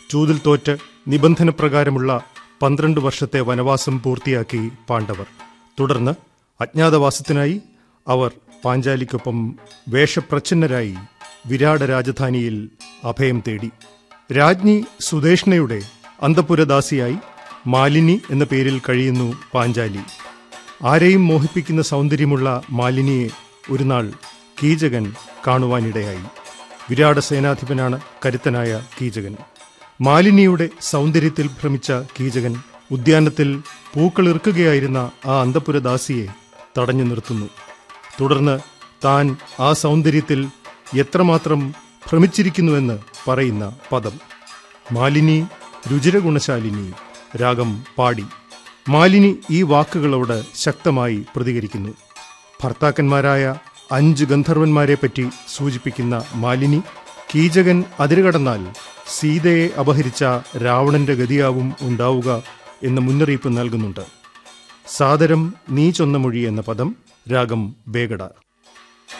ചൂതിൽ തോറ്റ് നിബന്ധനപ്രകാരമുള്ള പന്ത്രണ്ട് വർഷത്തെ വനവാസം പൂർത്തിയാക്കി പാണ്ഡവർ തുടർന്ന് അജ്ഞാതവാസത്തിനായി അവർ പാഞ്ചാലിക്കൊപ്പം വേഷപ്രച്ഛന്നരായി വിരാട രാജധാനിയിൽ അഭയം തേടി രാജ്ഞി സുദേഷ്ണയുടെ അന്തപുരദാസിയായി മാലിനി എന്ന പേരിൽ കഴിയുന്നു പാഞ്ചാലി ആരെയും മോഹിപ്പിക്കുന്ന സൗന്ദര്യമുള്ള മാലിനിയെ ഒരുനാൾ കീചകൻ കാണുവാനിടയായി വിരാട സേനാധിപനാണ് കരുത്തനായ കീചകൻ മാലിനിയുടെ സൗന്ദര്യത്തിൽ ഭ്രമിച്ച കീചകൻ ഉദ്യാനത്തിൽ പൂക്കളിറുക്കുകയായിരുന്ന ആ അന്തപുരദാസിയെ തടഞ്ഞു നിർത്തുന്നു തുടർന്ന് താൻ ആ സൗന്ദര്യത്തിൽ എത്രമാത്രം ഭ്രമിച്ചിരിക്കുന്നുവെന്ന് പറയുന്ന പദം മാലിനി രുചിരഗുണശാലിനി രാഗം പാടി മാലിനി ഈ വാക്കുകളോട് ശക്തമായി പ്രതികരിക്കുന്നു ഭർത്താക്കന്മാരായ അഞ്ച് ഗന്ധർവന്മാരെ പറ്റി സൂചിപ്പിക്കുന്ന മാലിനി കീചകൻ അതിരുകടന്നാൽ സീതയെ അപഹരിച്ച രാവണന്റെ ഗതിയാവും ഉണ്ടാവുക എന്ന മുന്നറിയിപ്പ് നൽകുന്നുണ്ട് സാദരം നീ ചൊന്ന മൊഴി എന്ന പദം രാഗം ബേഗട